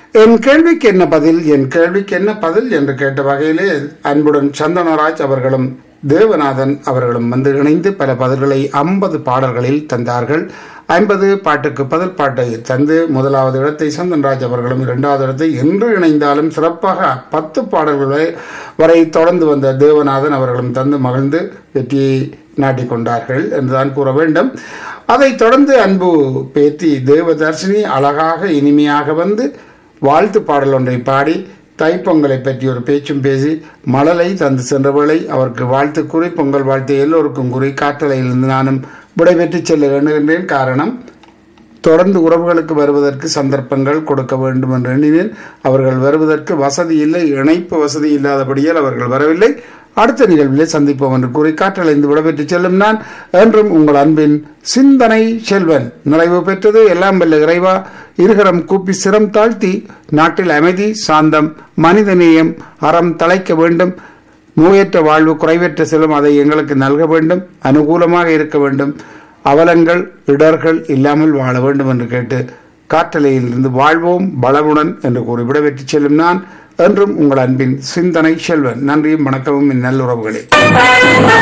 என் கேள்விக்கு என்ன பதில் என் கேள்விக்கு என்ன பதில் என்று கேட்ட வகையிலே அன்புடன் சந்தனராஜ் அவர்களும் தேவநாதன் அவர்களும் வந்து இணைந்து பல பதில்களை ஐம்பது பாடல்களில் தந்தார்கள் ஐம்பது பாட்டுக்கு பதில் பாட்டை தந்து முதலாவது இடத்தை சந்தன்ராஜ் அவர்களும் இரண்டாவது இடத்தை என்று இணைந்தாலும் சிறப்பாக பத்து பாடல்களை வரை தொடர்ந்து வந்த தேவநாதன் அவர்களும் தந்து மகிழ்ந்து வெற்றியை நாட்டிக் கொண்டார்கள் என்றுதான் கூற வேண்டும் அதைத் தொடர்ந்து அன்பு பேத்தி தேவதர்ஷினி அழகாக இனிமையாக வந்து வாழ்த்து பாடல் ஒன்றை பாடி தைப்பொங்கலை பற்றி ஒரு பேச்சும் பேசி மழலை தந்து சென்றவளை அவருக்கு வாழ்த்து கூறி பொங்கல் வாழ்த்து எல்லோருக்கும் கூறி காற்றலையிலிருந்து நானும் விடைபெற்று செல்ல எண்ணுகின்றேன் காரணம் தொடர்ந்து உறவுகளுக்கு வருவதற்கு சந்தர்ப்பங்கள் கொடுக்க வேண்டும் என்று எண்ணினேன் அவர்கள் வருவதற்கு வசதி இல்லை இணைப்பு வசதி இல்லாதபடியால் அவர்கள் வரவில்லை அடுத்த நிகழ்விலே சந்திப்போம் என்று கூறி காற்றலைந்து விடைபெற்று செல்லும் நான் என்றும் உங்கள் அன்பின் சிந்தனை செல்வன் நிறைவு பெற்றது எல்லாம் வல்ல இறைவா இருகரம் கூப்பி சிரம் தாழ்த்தி நாட்டில் அமைதி சாந்தம் மனிதநேயம் அறம் தலைக்க வேண்டும் நோயற்ற வாழ்வு குறைவற்ற செல்வம் அதை எங்களுக்கு நல்க வேண்டும் அனுகூலமாக இருக்க வேண்டும் அவலங்கள் இடர்கள் இல்லாமல் வாழ வேண்டும் என்று கேட்டு காற்றலையில் இருந்து வாழ்வோம் பலமுடன் என்று கூறி விடைபெற்று செல்லும் நான் என்றும் உங்கள் அன்பின் சிந்தனை செல்வன் நன்றியும் வணக்கமும் என் நல்லுறவுகளே